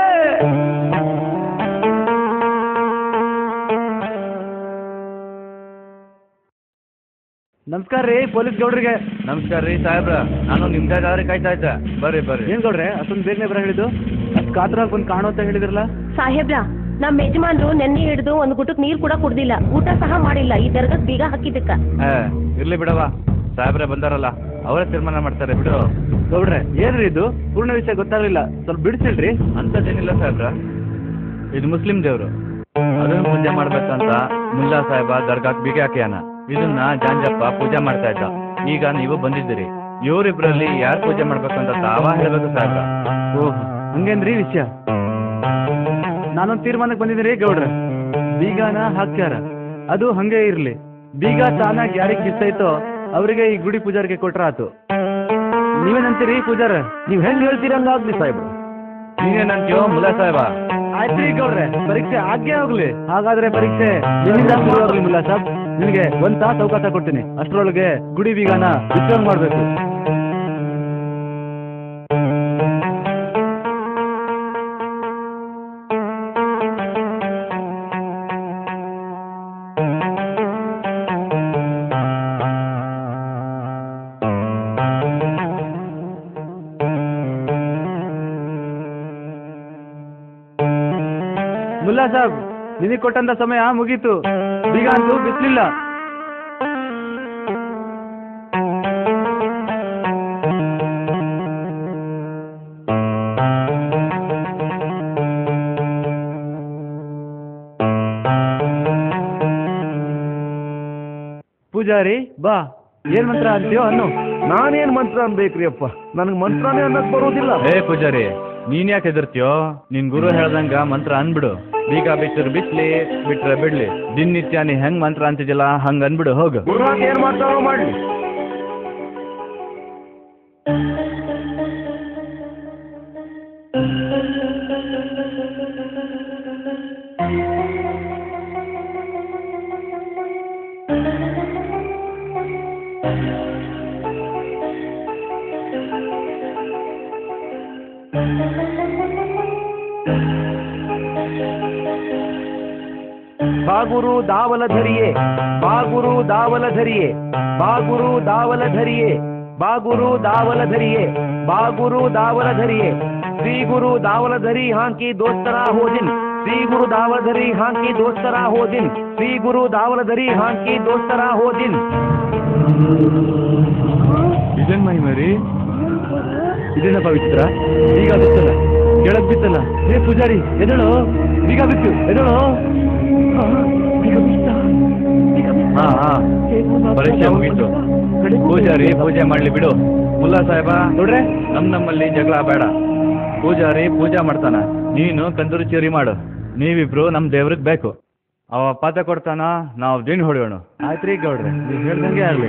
ನಮಸ್ಕಾರ ರೀ ಪೊಲೀಸ್ ಗೌಡ್ರಿಗೆ ನಮಸ್ಕಾರ ರೀ ಸಾಹೇಬ್ರ ನಾನು ನಿಮ್ದಾಗಾದ್ರೆ ಕಾಯ್ತಾ ಇದ್ದೆ ಬರ್ರಿ ಬರ್ರಿ ಏನ್ ಗೌಡ್ರೆ ಅಷ್ಟೊಂದು ಬೇಗನೆ ಬರ ಹೇಳಿದ್ದು ಅಷ್ಟು ಕಾತರಾಗಿ ಬಂದು ಕಾಣೋ ಅಂತ ಹೇಳಿದ್ರಲ್ಲ ಸಾಹೇಬ್ರ ನಮ್ಮ ಯಜಮಾನ್ರು ನೆನ್ನೆ ಹಿಡಿದು ಒಂದು ಗುಟಕ್ ನೀರು ಕೂಡ ಕುಡ್ದಿಲ್ಲ ಊಟ ಸಹ ಮಾಡಿಲ್ಲ ಈ ದರ್ಗಕ್ ಬೀಗ ಹಾಕಿದ್ದಕ್ಕ ಏ ಇರ್ಲಿ ಬಿಡವ ಸಾಹೇಬ್ರೆ ಬಂದಾರಲ್ಲ ಅವರೇ ತೀರ್ಮಾನ ಮಾಡ್ತಾರೆ ಬಿಡು ಗೌಡ್ರೆ ಏನ್ರಿ ಇದು ಪೂರ್ಣ ವಿಷಯ ಗೊತ್ತಾಗ್ಲಿಲ್ಲ ಸ್ವಲ್ಪ ಬಿಡಿಸಿಲ್ರಿ ಅಂಥದ್ದೇನಿಲ್ಲ ಸಾಹೇಬ್ರ ಇದು ಮುಸ್ಲಿಂ ದೇವ್ರು ಅದನ್ನ ಪೂಜೆ ಮಾಡ್ಬೇಕಂತ ಮುಲ್ಲಾ ಸಾಹೇಬ ದರ್ಗಾಕ್ ಬೀಗ ಹಾಕ್ಯಾನ ಇದನ್ನ ಜಾಂಜಪ್ಪ ಪೂಜೆ ಮಾಡ್ತಾ ಇದ್ದ ಈಗ ನೀವು ಬಂದಿದ್ದೀರಿ ಇವರಿಬ್ರಲ್ಲಿ ಯಾರು ಪೂಜೆ ಮಾಡ್ಬೇಕಂತ ತಾವ ಹೇಳ್ಬೇಕು ಸಾಹೇಬ್ರ ಓಹ್ ಹಂಗೇನ್ರಿ ವಿಷಯ ನಾನೊಂದು ತೀರ್ಮಾನಕ್ಕೆ ಬಂದಿದ್ದೀನಿ ಗೌಡ್ರೆ ಬೀಗಾನ ಹಾಕ್ಯಾರ ಅದು ಹಂಗೆ ಇರ್ಲಿ ಬೀಗ ತಾನಾಗಿ ಯಾರಿಗೆ ಇಷ್ಟ ಐತೋ ಅವರಿಗೆ ಈ ಗುಡಿ ಪೂಜಾರಿಗೆ ಕೊಟ್ರ ಆತು ನೀವೇನಂತೀರಿ ಪೂಜಾರ ನೀವ್ ಹೆಂಗ್ ಹೇಳ್ತೀರಂಗಾಗ್ಲಿ ಸಾಹೇಬ್ರು ನೀನೇನಂತೀಯೋ ಮುಲ್ಲಾ ಸಾಹೇಬ ಆಯ್ತು ರೀ ಗೌಡ್ರೆ ಪರೀಕ್ಷೆ ಆಗ್ಗೆ ಹೋಗ್ಲಿ ಹಾಗಾದ್ರೆ ಪರೀಕ್ಷೆ ನಿನ್ನಿಂದ ಶುರು ಆಗ್ಲಿ ಮುಲ್ಲಾ ಸಾಬ್ ನಿನಗೆ ಒಂದ್ ತಾಸು ಅವಕಾಶ ಕೊಡ್ತೀನಿ ಅಷ್ಟರೊಳಗೆ ಗುಡಿ ಬೀಗಾನ ವಿಚಾರ ಮಾಡ್ಬೇಕು ಮುಲ್ಲಾ ಸಾಬ್ ನಿನಗೆ ಕೊಟ್ಟಂತ ಸಮಯ ಮುಗೀತು ಬೀಗ ಅಂತೂ ಬಿಸ್ಲಿಲ್ಲ ಪೂಜಾರಿ ಬಾ ಏನ್ ಮಂತ್ರ ಅಂತೀಯೋ ಅನ್ನು ನಾನೇನ್ ಮಂತ್ರ ಅನ್ಬೇಕ್ರಿ ಅಪ್ಪ ನನಗ್ ಮಂತ್ರನೇ ಅನ್ನಕ್ ಬರೋದಿಲ್ಲ ಏ ಪೂಜಾರಿ ನೀನ್ ಯಾಕೆ ಹೆದರ್ತೀಯೋ ನಿನ್ ಗುರು ಹೇಳ್ದಂಗ ಮಂತ್ರ ಅನ್ಬಿಡು ಬೀಗ ಬಿಟ್ಟರು ಬಿಸ್ಲಿ ಬಿಟ್ರೆ ಬಿಡ್ಲಿ ದಿನನಿತ್ಯ ನೀ ಹೆಂಗ್ ಮಂತ್ರ ಅಂತಿದ್ಯಲ್ಲ ಹಂಗ ಅನ್ಬಿಡು ಹೋಗು ಗುರುನಾಥ್ ಏನ್ ಮಾಡ್ತಾರೋ ಮಾಡ್ಲಿ ಬಾಗುರು ದಾವಲಧರಿಯೇ ಬಾಗುರು ದಾವಲಧರಿಯೇ ಬಾಗುರು ದಾವಲಧರಿಯೇ ಬಾಗುರು ದಾವಲಧರಿಯೇ ಬಾಗುರು ದಾವಲಧರಿಯೇ ಶ್ರೀ ಗುರು ದಾವಲಧರಿ ಹಾಂಕಿ ದೋಸ್ತರ ಹೋದಿನ್ ಶ್ರೀ ಗುರು ದಾವಲಧರಿ ಹಾಂಕಿ ದೋಸ್ತರ ಹೋದಿನ್ ಶ್ರೀ ಗುರು ದಾವಲಧರಿ ಹಾಂಕಿ ದೋಸ್ತರ ಹೋದಿನ್ ಇದೇನ್ ಮೈ ಮರಿ ಇದೇನ ಪವಿತ್ರ ಬೀಗ ಬಿತ್ತಲ್ಲ ಕೆಳಗ್ ಬಿತ್ತಲ್ಲ ಹೇ ಪೂಜಾರಿ ಎದಳು ಬೀಗ ಬಿತ್ತು ಎದಳು ಹಾ ಹಾ ಪರೀಕ್ಷೆ ಮುಗೀತು ಪೂಜಾರಿ ಪೂಜೆ ಮಾಡ್ಲಿ ಬಿಡು ಮುಲ್ಲಾ ಸಾಹೇಬ ನೋಡ್ರೆ ನಮ್ ನಮ್ಮಲ್ಲಿ ಜಗಳ ಬೇಡ ಪೂಜಾರಿ ಪೂಜಾ ಮಾಡ್ತಾನ ನೀನು ಕಂದೂರು ಚೇರಿ ಮಾಡು ನೀವಿಬ್ರು ನಮ್ ದೇವ್ರಿಗೆ ಬೇಕು ಅವ ಪಾತ ಕೊಡ್ತಾನ ನಾವು ದಿನ ಹೊಡೆಯೋಣ ಆಯ್ತ್ರಿ ಗೌಡ್ರೆ ನೀವು ಹೇಳ್ದಂಗೆ ಆಗ್ಲಿ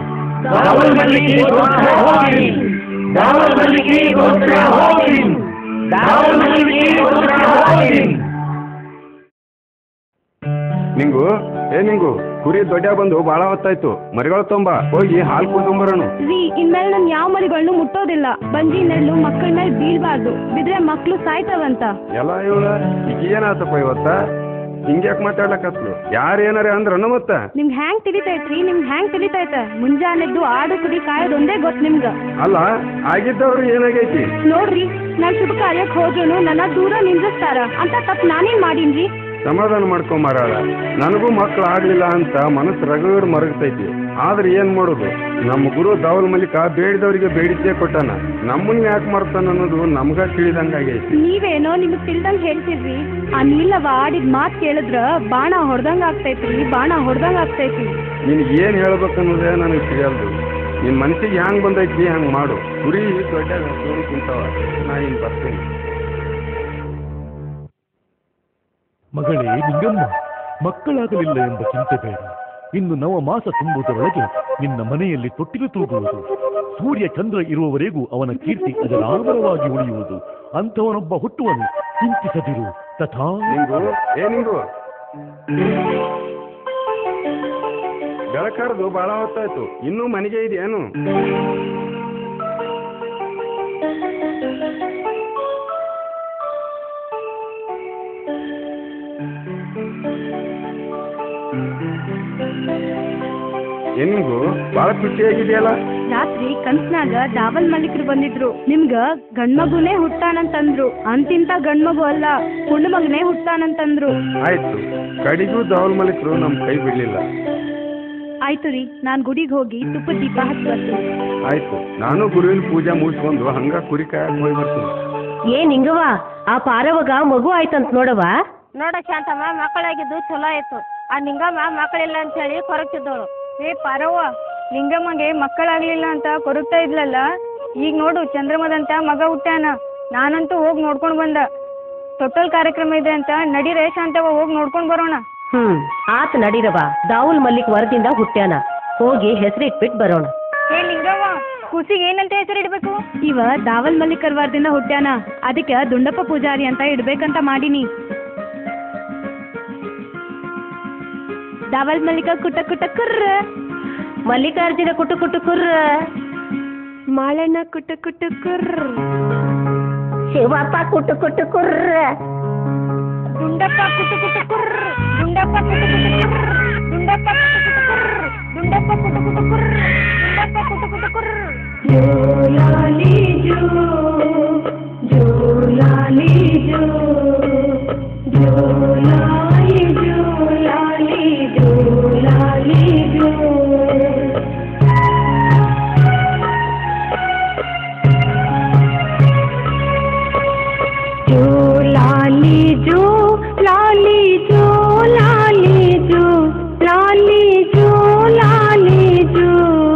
ನಿಂಗು ಏ ನಿಂಗು ಕುರಿ ದೊಡ್ಡ ಬಂದು ಭಾಳ ಹೊತ್ತಾಯ್ತು ಮರಿಗಳು ತೊಂಬ ಹೋಗಿ ಹಾಲು ಕುಡ್ಕೊಂಬರೋಣ ರೀ ಇನ್ಮೇಲೆ ನಾನು ಯಾವ ಮರಿಗಳನ್ನು ಮುಟ್ಟೋದಿಲ್ಲ ಬಂಜಿ ನೆರಳು ಮಕ್ಕಳ ಮೇಲೆ ಬೀಳ್ಬಾರ್ದು ಬಿದ್ರೆ ಮಕ್ಕಳು ಸಾಯ್ತಾವಂತ ಎಲ್ಲ ಇವಳ ಈಗ ಏನಾತಪ್ಪ ಇವತ್ತ ಹಿಂಗ್ಯಾಕ್ ಮಾತಾಡ್ಲಕತ್ಲು ಯಾರು ಏನಾರ ಅಂದ್ರನ ಮತ್ತ ನಿಮ್ಗೆ ಹ್ಯಾಂಗ್ ತಿಳಿತೈತ್ರಿ ನಿಮ್ಗೆ ಹ್ಯಾಂಗ್ ತಿಳಿತೈತೆ ಮುಂಜಾನೆದ್ದು ಆಡು ಕುರಿ ಕಾಯೋದೊಂದೇ ಗೊತ್ತು ನಿಮ್ಗೆ ಅಲ್ಲ ಆಗಿದ್ದವ್ರು ಏನಾಗೈತಿ ನೋಡ್ರಿ ನಾನ್ ಶುಭ ಕಾರ್ಯಕ್ಕೆ ಹೋದ್ರೂ ನನ್ನ ದೂರ ನಿಂದಿಸ್ತಾರ ಅಂತ ತಪ್ಪು ನಾನೇನ್ ಮಾಡೀನ್ರಿ ಸಮಾಧಾನ ಮಾಡ್ಕೊಂಬಾರಾಳ ನನಗೂ ಮಕ್ಳು ಆಗ್ಲಿಲ್ಲ ಅಂತ ಮನಸ್ಸು ರಗಡ್ ಮರಗ್ತೈತಿ ಆದ್ರೆ ಏನ್ ಮಾಡೋದು ನಮ್ಮ ಗುರು ದಾವಲ್ ಮಲ್ಲಿಕ ಬೇಡಿದವರಿಗೆ ಬೇಡಿಕೆ ಕೊಟ್ಟಾನ ನಮ್ಮನ್ನ ಯಾಕೆ ಮಾಡ್ತಾನ ಅನ್ನೋದು ನಮ್ಗ ತಿಳಿದಂಗಾಗೈತಿ ನೀವೇನೋ ನಿಮಗ್ ತಿಳ್ದಂಗ್ ಹೇಳ್ತಿರ್ರಿ ಆ ನೀಲವ ಆಡಿದ ಮಾತ್ ಕೇಳಿದ್ರ ಬಾಣ ಹೊಡ್ದಂಗ್ ಆಗ್ತೈತ್ರಿ ಬಾಣ ಹೊಡ್ದಂಗ್ ಆಗ್ತೈತಿ ನೀನ್ ಏನ್ ಹೇಳ್ಬೇಕನ್ನೋದೇ ನನಗೆ ತಿಳಿಯಲ್ದು ನಿನ್ ಮನಸ್ಸಿಗೆ ಹ್ಯಾಂಗ್ ಬಂದೈತಿ ಹಂಗ್ ಮಾಡು ಕುರಿ ದೊಡ್ಡ ಕುಂತಾವ ನಾ ಹಿಂಗ್ ಬರ್ತೀನಿ ಮಗಳೇ ನಿಂಗಮ್ಮ ಮಕ್ಕಳಾಗಲಿಲ್ಲ ಎಂಬ ಚಿಂತೆ ಬೇಡ ಇನ್ನು ನವ ಮಾಸ ತುಂಬುವುದರೊಳಗೆ ನಿನ್ನ ಮನೆಯಲ್ಲಿ ತೊಟ್ಟಿಲು ತೂಗುವುದು ಸೂರ್ಯ ಚಂದ್ರ ಇರುವವರೆಗೂ ಅವನ ಕೀರ್ತಿ ಅಜರಾಮರವಾಗಿ ಉಳಿಯುವುದು ಅಂಥವನೊಬ್ಬ ಹುಟ್ಟುವನು ಚಿಂತಿಸದಿರು ತಥಾ ನಿಂಗು ಏ ನಿಂಗು ಬೆಳಕಾರದು ಬಹಳ ಹೊತ್ತಾಯ್ತು ಇನ್ನೂ ಮನೆಗೆ ಇದೆಯೇನು ಏನ್ ನಿಂಗು ಬಹಳ ಖುಷಿಯಾಗಿದೆಯಲ್ಲ ರಾತ್ರಿ ಕನ್ಸ್ನಾಗ ದಾವಲ್ ಮಲ್ಲಿಕರು ಬಂದಿದ್ರು ನಿಮ್ಗ ಗಂಡ್ಮಗುನೇ ಹುಟ್ಟಾನಂತಂದ್ರು ಅಂತಿಂತ ಗಂಡ್ಮಗು ಅಲ್ಲ ಹುಣ್ಣು ಮಗನೇ ಹುಟ್ಟಾನಂತಂದ್ರು ಆಯ್ತು ಕಡಿಗೂ ದಾವಲ್ ಮಲಿಕರು ನಮ್ ಕೈ ಬಿಡ್ಲಿಲ್ಲ ಆಯ್ತು ರೀ ನಾನ್ ಗುಡಿಗೆ ಹೋಗಿ ತುಪ್ಪದ ದೀಪ ಹಚ್ಚಿ ಬರ್ತೀನಿ ಆಯ್ತು ನಾನು ಗುರುವಿನ ಪೂಜೆ ಮುಗಿಸ್ಕೊಂಡು ಹಂಗ ಕುರಿ ಕಾಯಕ್ ಹೋಗಿ ಬರ್ತೀನಿ ಏನ್ ಹಿಂಗವ ಆ ಪಾರವಾಗ ಮಗು ಆಯ್ತಂತ ನೋಡವ ನೋಡ ಶಾಂತಮ್ಮ ಮಕ್ಕಳಾಗಿದ್ದು ಚಲೋ ಆಯ್ತು ಆ ನಿಂಗಮ್ಮ ಮಕ್ಕಳಿಲ್ಲ ಅಂತ ಹೇಳಿ ಕೊರಗ್ತಿದ್ದವಳು ಏ ಪಾರವ್ವ ಲಿಂಗಮ್ಮಗೆ ಮಕ್ಕಳಾಗ್ಲಿಲ್ಲ ಅಂತ ಕೊರಗ್ತಾ ಇದ್ಲಲ್ಲ ಈಗ ನೋಡು ಚಂದ್ರಮದಂತ ಮಗ ಹುಟ್ಟ್ಯಾನ ನಾನಂತೂ ಹೋಗಿ ನೋಡ್ಕೊಂಡ್ ಬಂದ ತೊಟ್ಟಲ್ ಕಾರ್ಯಕ್ರಮ ಇದೆ ಅಂತ ನಡೀರೆ ಶಾಂತವ್ವ ಹೋಗಿ ನೋಡ್ಕೊಂಡ್ ಬರೋಣ ಹ್ಮ್ ಆತ ನಡೀರವ ದಾವುಲ್ ಮಲ್ಲಿಕ್ ವರದಿಂದ ಹುಟ್ಟ್ಯಾನ ಹೋಗಿ ಹೆಸರಿಟ್ಬಿಟ್ ಬರೋಣ ಏ ಲಿಂಗವ್ವ ಕೂಸಿಗೆ ಏನಂತ ಹೆಸರಿಡ್ಬೇಕು ಇವ ದಾವಲ್ ಮಲ್ಲಿಕರ್ ವಾರದಿಂದ ಹುಟ್ಟ್ಯಾನ ಅದಕ್ಕೆ ದುಂಡಪ್ಪ ಪೂಜಾರಿ ಅಂತ ಇಡ್ಬೇಕಂತ ಮಾಡೀನಿ ದಾವಲ್ ಮಲ್ಲಿಕ ಕುಟ ಕುಟ ಕುರ್ರ ಮಲ್ಲಿಕಾರ್ಜುನ ಕುಟು ಕುಟು ಕುರ್ರ ಮಾಳಣ್ಣ ಕುಟ ಕುಟ ಕುರ್ರ ಶಿವಪ್ಪ ಕುಟು ಕುಟು ಕುರ್ರ ದುಂಡಪ್ಪ ಕುಟ ಕುಟ ಕುರ್ರ ದುಂಡಪ್ಪ ಕುಟ ಕುಟ ಕುರ್ರ ದುಂಡಪ್ಪ ಕುಟ ಕುಟ ಕುರ್ರ ದುಂಡಪ್ಪ ಕುಟ ಕುಟ ಕುರ್ರ ದುಂಡಪ್ಪ ಕುಟ ಕುಟ ಕುರ್ರ ಜೋಲಾಲಿ ಜೋ ಜೋಲಾಲಿ ಜೋ ಜೋಲಾಲಿ ಜೋಲಾಲಿ ಜೋಲಾಲಿ ಜೋ जो लाली जो लाली जो लाली जो लाली जो लाली जो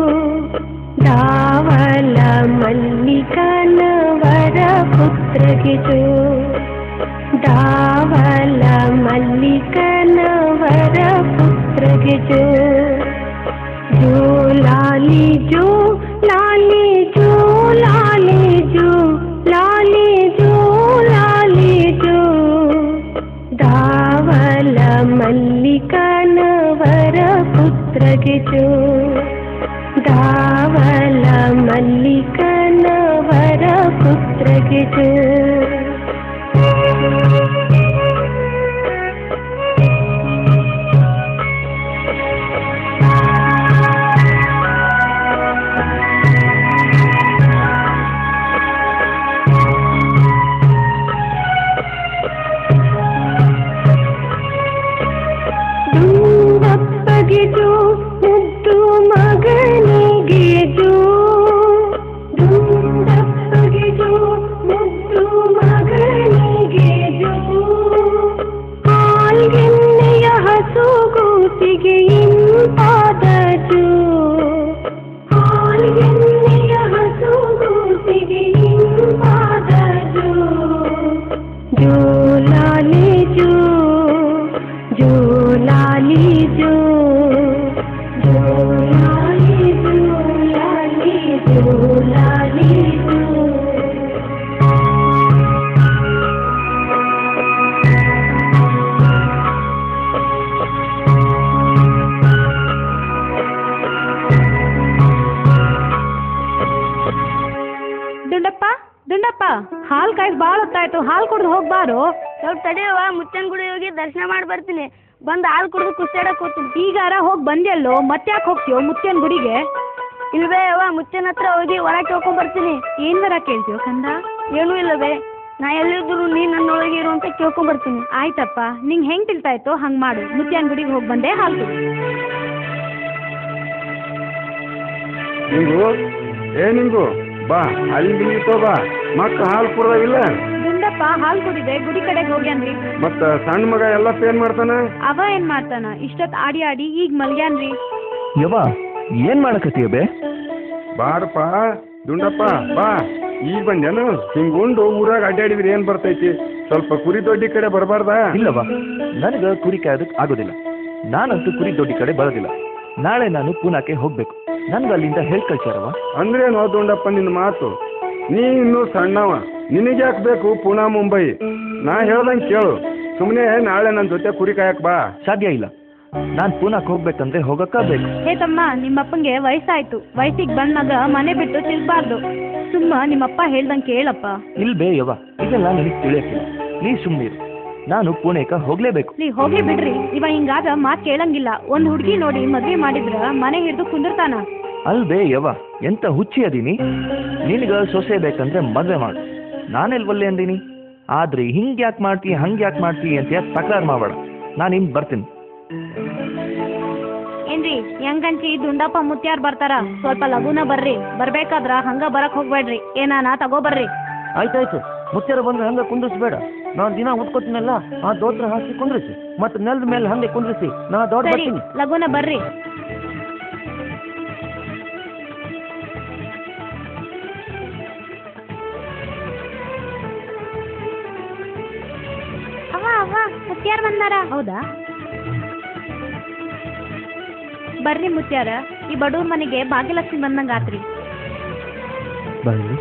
दावल मल्लिकन वर पुत्र जो दावल मल्लिकन वर पुत्र जो जो लाली जो लाली जो लाली जो लाली जो लाली जो दावल मल्लिकन वर पुत्र जो दावल मल्लिकन वर पुत्र जो ದುಂಡಪ್ಪಗೆ ಜೋ ಮುದ್ದು ಮಗನಿಗೆ ಜೋ ದುಂಡಪ್ಪಗೆ ಜೋ ಮುದ್ದು ಮಗನಿಗೆ ಜೋ ಹಾಲ್ಗೆನ್ನೆಯ ಹಸುಗೂಸಿಗೆ ಇಂಪಾದ ಜೋ ಹಾಲ್ಗೆನ್ನೆಯ ಹಸುಗೂಸಿಗೆ ಇಂಪಾದ ಜೋ ಜೋ ಲಾಲಿ ಜೋ ಜೋ ಲಾಲಿ ಜೋ ಜೋ ಲಾಲಿ ಜೋ ಲಾಲಿ ಜೋ ಲಾಲಿ ಜೋ ದುಂಡಪ್ಪ ದುಂಡಪ್ಪ ಹಾಲ್ ಕಾಯ್ದು ಭಾಳ ಹೊತ್ತಾಯ್ತು ಹಾಲು ಕುಡ್ದು ಹೋಗ್ಬಾರು ಸ್ವಲ್ಪ ತಡೆಯವ್ವ ಮುತ್ತನ್ ಗುಡಿ ಹೋಗಿ ದರ್ಶನ ಮಾಡಿ ಬರ್ತೀನಿ ಬಂದು ಹಾಲು ಕುಡಿದು ಕುಸ್ತಾಡಕ್ ಹೋಗ್ತೀನಿ ಈಗಾರ ಹೋಗಿ ಬಂದ್ಯಲ್ಲೋ ಮತ್ತ್ಯಾಕೆ ಹೋಗ್ತೀಯೋ ಮುತ್ಯನ್ ಗುಡಿಗೆ ಇಲ್ವೇ ಅವ್ವ ಮುತ್ತನ ಹತ್ರ ಹೋಗಿ ಹೊರ ಕೇಳ್ಕೊಂಡ್ ಬರ್ತೀನಿ ಏನ್ ವರ ಕೇಳ್ತೀಯೋ ಕಂದ ಏನೂ ಇಲ್ಲವೇ ನಾ ಎಲ್ಲಿದ್ರು ನೀ ನನ್ನೊಳಗೆ ಇರು ಅಂತ ಕೇಳ್ಕೊಂಡ್ ಬರ್ತೀನಿ ಆಯ್ತಪ್ಪ ನಿಂಗೆ ಹೆಂಗ್ ತಿಳ್ತಾಯ್ತೋ ಹಂಗ್ ಮಾಡು ಮುತ್ಯನ್ ಗುಡಿಗೆ ಹೋಗಿ ಬಂದೆ ಹಾಲು ಕುಡಿ ನಿಂಗು ಏ ನಿಂಗು ಬಾ ಅಲ್ಲಿ ನಿಂಗಿತ್ತೋ ಬಾ ಮಕ್ಳು ಹಾಲು ಕುಡ್ದಾವಿಲ್ಲ ದುಂಡಪ್ಪ ಹಾಲು ಕುಡಿದೆ ಗುಡಿ ಕಡೆಗೆ ಹೋಗ್ಯಾನ್ರಿ ಮತ್ತ ಸಣ್ಣ ಮಗ ಎಲ್ಲ ಏನ್ ಮಾಡ್ತಾನ ಅವ ಏನ್ ಮಾಡ್ತಾನ ಇಷ್ಟೊತ್ ಆಡಿ ಆಡಿ ಈಗ ಮಲ್ಗ್ಯಾನ್ರಿ ಯವ್ವ ಏನ್ ಮಾಡಕತ್ತೀಯ ಬೇ ಬಾರಪ್ಪ ದುಂಡಪ್ಪ ಬಾ ಈಗ ಬಂದೇನು ಹಿಂಗ್ ಉಂಡು ಊರಾಗ ಅಡ್ಡಾಡಿದ್ರೆ ಏನ್ ಬರ್ತೈತಿ ಸ್ವಲ್ಪ ಕುರಿ ದೊಡ್ಡಿ ಕಡೆ ಬರಬಾರ್ದಾ ಇಲ್ಲವಾ ನನಗೆ ಕುರಿ ಕಾಯೋದಕ್ಕೆ ಆಗೋದಿಲ್ಲ ನಾನಂತೂ ಕುರಿ ದೊಡ್ಡಿ ಕಡೆ ಬರೋದಿಲ್ಲ ನಾಳೆ ನಾನು ಪೂನಾಕ್ಕೆ ಹೋಗ್ಬೇಕು ನನ್ಗೆ ಅಲ್ಲಿಂದ ಹೇಳ್ ಕಳ್ಸ್ಯಾರವ ಅಂದ್ರೇನೋ ದುಂಡಪ್ಪ ನಿನ್ನ ಮಾತು ನೀ ಇನ್ನೂ ಸಣ್ಣವ ನಿನಗೆ ಯಾಕೆ ಬೇಕು ಪುಣಾ ಮುಂಬೈ ನಾ ಹೇಳ್ದಂಗೆ ಕೇಳು ಸುಮ್ಮನೆ ನಾಳೆ ನನ್ನ ಜೊತೆ ಕುರಿ ಕಾಯಕ್ ಬಾ ಸಾಧ್ಯ ಇಲ್ಲ ನಾನು ಪೂನಾಕ್ ಹೋಗ್ಬೇಕಂದ್ರೆ ಹೋಗಕ್ಕ ಬೇಕು ಹೇ ತಮ್ಮ ನಿಮ್ಮಪ್ಪಂಗೆ ವಯಸ್ಸಾಯ್ತು ವಯಸ್ಸಿಗೆ ಬಂದಾಗ ಮನೆ ಬಿಟ್ಟು ತಿರ್ಗಬಾರ್ದು ಸುಮ್ಮ ನಿಮ್ಮಪ್ಪ ಹೇಳ್ದಂಗೆ ಕೇಳಪ್ಪ ಇಲ್ ಬೇ ಯವ್ವ ಇದೆಲ್ಲ ನನಗೆ ತಿಳಿಯಕ್ಕಿಲ್ಲ ನೀ ಸುಮ್ಮನಿರು ನಾನು ಪುಣೆಕ ಹೋಗ್ಲೇಬೇಕು ನೀ ಹೋಗ್ಲಿ ಬಿಡ್ರಿ ಇವ ಹಿಂಗಾದ ಮಾತ್ ಕೇಳಂಗಿಲ್ಲ ಒಂದ್ ಹುಡ್ಗಿ ನೋಡಿ ಮದ್ವೆ ಮಾಡಿದ್ರ ಮನೆ ಹಿಡ್ದು ಕುಂದಿರ್ತಾನ ಅಲ್ ಬೇ ಯವ್ವ ಎಂತ ಹುಚ್ಚಿ ಅದೀನಿ ನಿನಗ ಸೊಸೆ ಬೇಕಂದ್ರೆ ಮದ್ವೆ ಮಾಡು ನಾನೆಲ್ ಒಲ್ಲೆ ಅಂದೀನಿ ಆದ್ರೆ ಹಿಂಗ್ ಯಾಕೆ ಮಾಡ್ತಿ ಹಂಗ್ ಯಾಕೆ ಮಾಡ್ತಿ ಅಂತ ತಕರಾರು ಮಾಡಬೇಡ ನಾನು ಹಿಂಗ್ ಬರ್ತೀನಿ ಏನ್ರಿ ಹೆಂಗಂಚಿ ದುಂಡಪ್ಪ ಮುತ್ಯಾರ್ ಬರ್ತಾರ ಸ್ವಲ್ಪ ಲಘುನ ಬರ್ರಿ ಬರ್ಬೇಕಾದ್ರ ಹಂಗ ಬರಕ್ ಹೋಗ್ಬೇಡ್ರಿ ಏನಾನ ತಗೋಬರ್ರಿ ಆಯ್ತಾಯ್ತು ಮುತ್ಯಾರ ಬಂದ್ರೆ ಹಂಗ ಕುಂದ್ರಿಸ್ಬೇಡ ನಾನು ದಿನ ಉಟ್ಕೋತೀನಲ್ಲ ಆ ದೋತ್ರ ಹಾಕಿ ಕುಂದ್ರಿಸಿ ಮತ್ತೆ ನೆಲದ ಮೇಲೆ ಹಂಗೆ ಕುಂದ್ರಿಸಿ ನಾ ದೊಡ್ಡ ಸರಿ ಬರ್ತೀನಿ ಲಘುನ ಬರ್ರಿ ಅವ ಅವ ಮುತ್ಯಾರ್ ಬಂದಾರ ಹೌದಾ ಬರ್ರಿ ಮುತ್ಯಾರ ಈ ಬಡವ್ರ ಮನೆಗೆ ಭಾಗ್ಯಲಕ್ಷ್ಮಿ ಬಂದಂಗ ಆತ್ರಿ ಬರಲಿ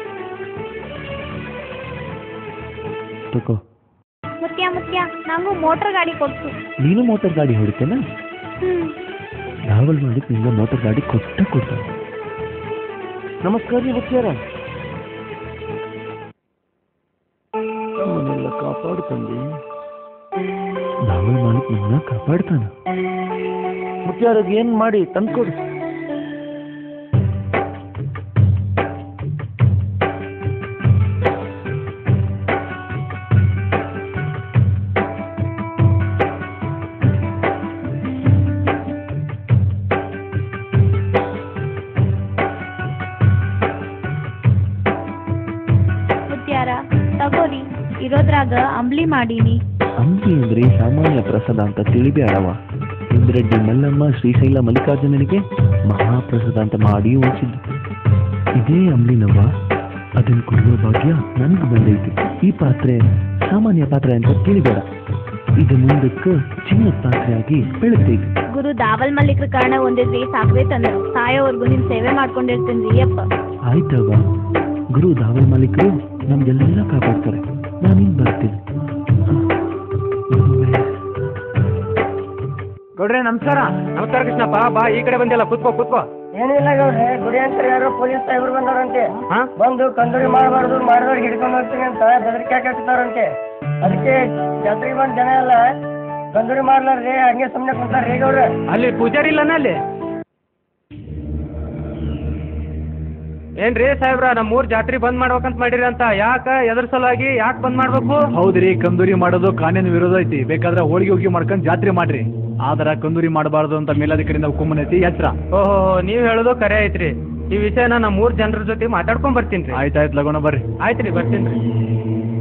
ತಗೋ ಮುತ್ಯ ಮುತ್ಯ ನಂಗೂ ಮೋಟರ್ ಗಾಡಿ ಕೊಡ್ಸು ನೀನು ಮೋಟರ್ ಗಾಡಿ ಹೊಡಿತೇನ ಹ್ಮ್ ಟ್ರಾವೆಲ್ ಮಾಡಿಕ್ ನಿಂಗೆ ಮೋಟರ್ ಗಾಡಿ ಕೊಟ್ಟ ಕೊಡ್ತಾನೆ ನಮಸ್ಕಾರ ರೀ ಮುತ್ಯಾರ ನಮ್ಮನ್ನೆಲ್ಲ ಕಾಪಾಡ್ತಂದೆ ಟ್ರಾವೆಲ್ ಮಾಡಿಕ್ ನಿನ್ನ ಕಾಪಾಡ್ತಾನ ಮುತ್ಯಾರಿಗೆ ಏನ್ ಮಾಡಿ ತಂದ್ಕೊಡು ಮುತ್ಯಾರ ತಗೋರಿ ಇರೋದ್ರಾಗ ಅಂಬ್ಲಿ ಮಾಡೀನಿ ಅಂಬಿ ಅಂದ್ರೆ ಸಾಮಾನ್ಯ ಪ್ರಸಾದ ಅಂತ ತಿಳಿಬೇಡವ ಇಂದ್ರೆಡ್ಡಿ ಮಲ್ಲಮ್ಮ ಶ್ರೀಶೈಲ ಮಲ್ಲಿಕಾರ್ಜುನನಿಗೆ ಮಹಾಪ್ರಸಾದ ಅಂತ ಮಾಡಿ ಉಳಿಸಿದ್ದು ಇದೇ ಅಂಬ್ಲಿನವ್ವ ಅದನ್ನು ಕೊಡುವ ಭಾಗ್ಯ ನನಗೆ ಬಂದೈತಿ ಈ ಪಾತ್ರೆ ಸಾಮಾನ್ಯ ಪಾತ್ರೆ ಅಂತ ತಿಳಿಬೇಡ ಇದು ಮುಂದಕ್ಕೆ ಚಿನ್ನದ ಪಾತ್ರೆಯಾಗಿ ಬೆಳೆದೈತಿ ಗುರು ದಾವಲ್ ಮಲ್ಲಿಕ್ರ ಕಾರಣ ಒಂದಿದ್ರಿ ಸಾಕ್ರೆ ತಂದರು ಸಾಯೋವರ್ಗು ನಿಮ್ ಸೇವೆ ಮಾಡ್ಕೊಂಡಿರ್ತೀನಿ ಯಪ್ಪ ಆಯ್ತವ್ವ ಗುರು ಧಾವಲ್ ಮಾಲೀಕರು ನಮ್ಗೆಲ್ಲ ಕಾಪಾಡ್ತಾರೆ ನಾನಿನ್ ಬರ್ತೀನಿ ಗೌಡ್ರೆ ನಮಸ್ಕಾರ ನಮಸ್ಕಾರ ಕೃಷ್ಣಪ್ಪ ಬಾ ಈ ಕಡೆ ಬಂದಿಲ್ಲ ಕೂತ್ಕೋ ಕೂತ್ಕೋ ಏನಿಲ್ಲ ಗೌಡ್ರೆ ಗುಡಿ ಅಂತ ಯಾರೋ ಪೊಲೀಸ್ ಸಾಹೇಬ್ರು ಬಂದವರಂತೆ ಹಾ ಬಂದು ಕಂದೂರಿ ಮಾಡಬಾರ್ದು ಮಾಡಿದವ್ರಿಗೆ ಹಿಡ್ಕೊಂಡು ಹೋಗ್ತೀನಿ ಅಂತ ಬೆದರಿಕೆ ಹಾಕಿರ್ತಾರಂತೆ ಅದಕ್ಕೆ ಜಾತ್ರೆಗೆ ಬಂದ ಜನ ಎಲ್ಲ ಕಂದೂರಿ ಮಾಡ್ಲಾರ್ರಿ ಹಂಗೆ ಸುಮ್ಮನೆ ಕುಂತಾರ್ರಿ ಗೌಡ್ರೆ ಅಲ್ಲಿ ಪೂಜಾರಿ ಇಲ್ಲನ ಅಲ್ಲಿ ಏನ್ರಿ ಸಾಹೇಬ್ರ ನಮ್ಮ ಊರ್ ಜಾತ್ರೆ ಬಂದ್ ಮಾಡ್ಬೇಕಂತ ಮಾಡಿರಿ ಅಂತ ಯಾಕ ಎದ್ರ ಸಲುವಾಗಿ ಯಾಕೆ ಬಂದ್ ಮಾಡ್ಬೇಕು ಹೌದ್ರಿ ಕಂದೂರಿ ಮಾಡೋದು ಕಾನೂನು ವಿರೋಧ ಐತಿ ಬೇಕಾದ್ರೆ ಹೋಳಿಗೆ ಹೋಗಿ ಮಾಡ್ಕೊಂಡು ಜಾತ್ರೆ ಮಾಡ್ರಿ ಆದ್ರ ಕಂದೂರಿ ಮಾಡಬಾರ್ದು ಅಂತ ಮೇಲಾಧಿಕಾರಿಯಿಂದ ಹುಕುಮನ್ ಐತಿ ಎಚ್ಚರ ಓಹೋ ನೀವ್ ಹೇಳೋದು ಕರೆ ಐತ್ರಿ ಈ ವಿಷಯನ ನಮ್ಮ ಊರ್ ಜನರ ಜೊತೆ ಮಾತಾಡ್ಕೊಂಡ್ ಬರ್ತೀನಿ ರೀ ಆಯ್ತಾಯ್ತು ಲಗೋಣ ಬರ್ರಿ ಆಯ್ತ್ರಿ ಬರ್ತೀನಿ ರೀ